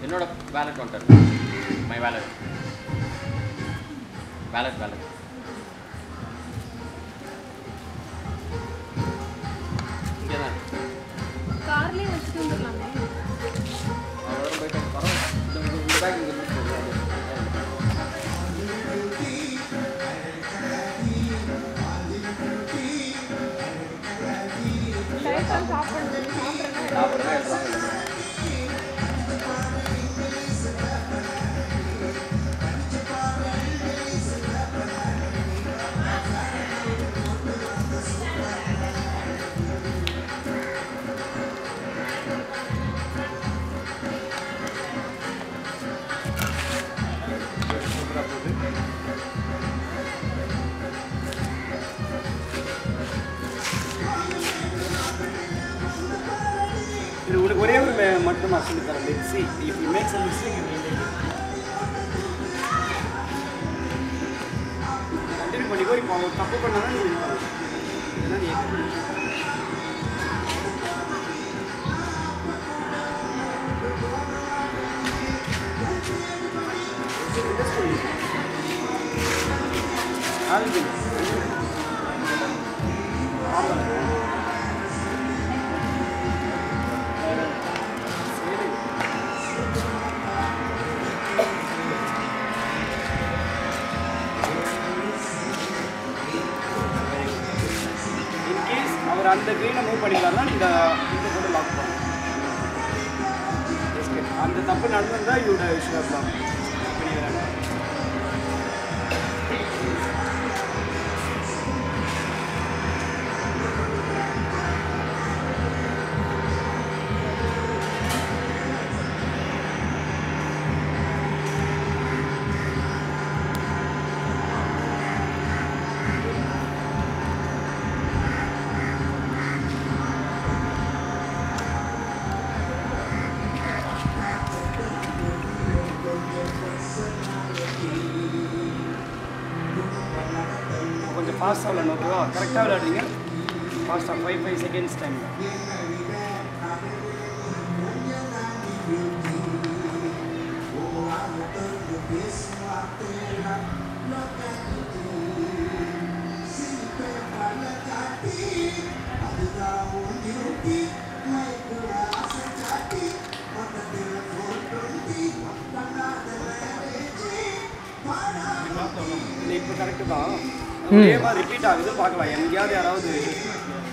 என்னோட வேலட் வந்துட்டு my wallet wallet wallet இங்கே தான் கார்லயே வச்சுட்டு வந்துடலாமே அவ்வளோ போயிட்டு பரவாயில்ல இந்த இந்த- இந்த பேக் இங்கே இருந்து லைட்டாக சாப்பிடுறது சாப்பிட்றேன்னா சாப்பிட்றதா எடுத்துவாங்க இது உனக்கு ஒரே ஒரு மே- மட்டும் நான் சொல்லி தரேன் let see if you make some mistake continue பண்ணிக்கோ இப்போ அவன் தப்பு பண்ணாதான் நீ இது பண்ணணும். இல்லைன்னா நீ ஏத்துக்கணும். ஆல்வின். சரி இன்கேஸ் அவர் அந்த க்ரீனை மூவ் பண்ணிக்கலாம்னா இந்த இந்த கூட லாக் பண்ணலாம் Just get- அந்த தப்பு நடந்திருந்தா யூட ஷுவர் லாக் கொஞ்சம் ஃபாஸ்ட்டாக விளையாடணும் ஓகேவா கரெக்டாக விளையாடுறீங்க ஃபாஸ்ட்டாக ஃபைவ் ஃபைவ் செகண்ட்ஸ் டைம் இல்லை இப்போ கரெக்டு தான் ஒரே மாதிரி ரிப்பீட் ஆகுது பார்க்கலாம் எங்கேயாவது யாராவது